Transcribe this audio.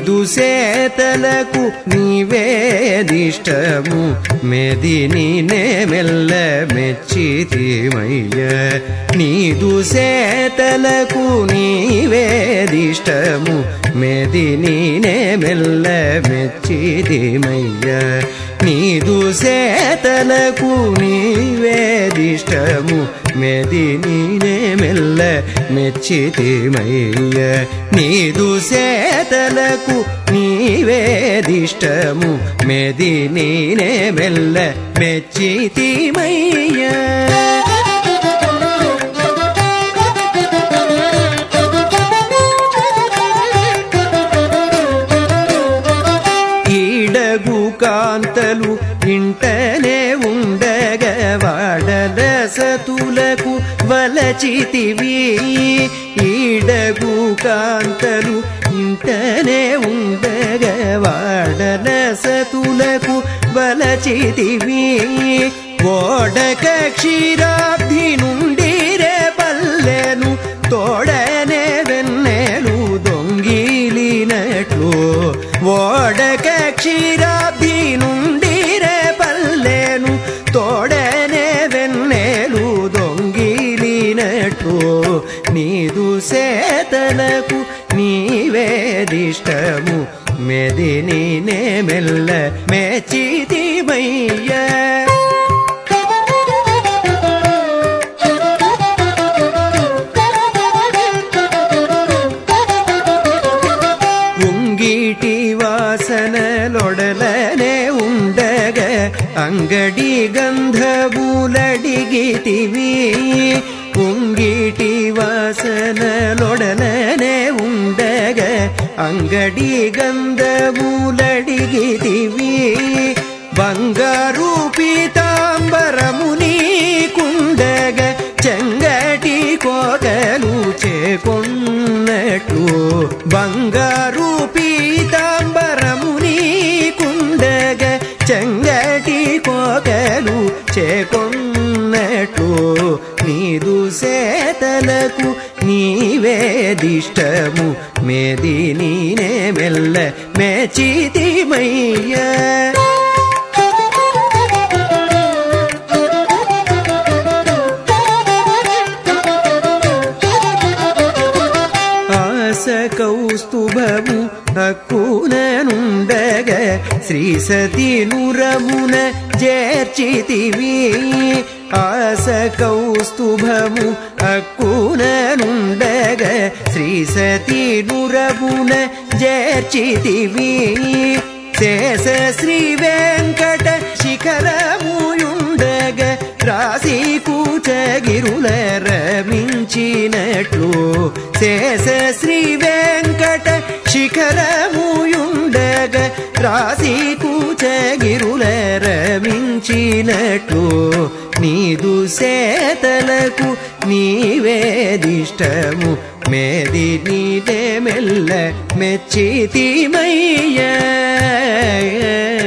నీదు సేతలకు నీవేదిష్టము మెదిని నే మెల్ల మెచ్చితిమయ్య నీదు సేతలకు నీవేదిష్టము మెదిని నే మెల్ల మెచ్చితిమయ్య నీదు సేతలకు నీవేదిష్టము మెదిని నే మెల్ల మెచ్చితిమయ్య నీదు సేతలకు నీవేదిష్టము మెదిని నే మెల్ల మెచ్చితిమయ్య ఈడగు కాంతలు ఇంటనే ఉండగ వాడల సతులకు వలచితివి ఈడగు కాంతలు ఇంటనే ఉండగ వాడల సతులకు వలచితివి ఓడక క్షీరాబ్ధి నుండి రే పల్లెను తోడనే వెన్నెలు దొంగిలినట్లు ఓడక క్షీరాబ్ధి నుండి రే పల్లెను తోడనే వెన్నెలు దొంగిలినట్లు నీదు సేతలకు నీవేదిష్టము మెదిని నే మెల్ల మెచ్చితిమయ్య ఉంగిటి వాసనలొడలనే ఉండగ అంగడి గంధబూలడిగితివి ఉంగిటి వాసనలొడలనే ఉండగ అంగడి గంధబూలడిగితివి బంగారు పీతాంబరముని కుండగ చెంగటి కోకలు చేకొన్నట్లు బంగారు పీతాంబరముని కుండగ చెంగటి కోకలు చేకొన్నట్లు నీదు సేతలకు నీవేదిష్టము మేదిని నే మెల్ల మేచితిమయ్య ఆస కౌస్తుభము హక్కుననుండగ శ్రీ సతి నురమున చేర్చితివి ఆస కౌస్తుభము హక్కుననుండగ శ్రీ సతి నురమున చేర్చితివి శేష శ్రీ వెంకట శిఖరముయుండగ రాశి కూచగిరుల రమించినట్లు శేష శ్రీ వెంకట శిఖరముయుండగ రాశి కూచగిరుల రమించినట్లు నీదు సేతలకు నీవేదిష్టము మేది నీదే మెల్ల మెచ్చితిమయ్య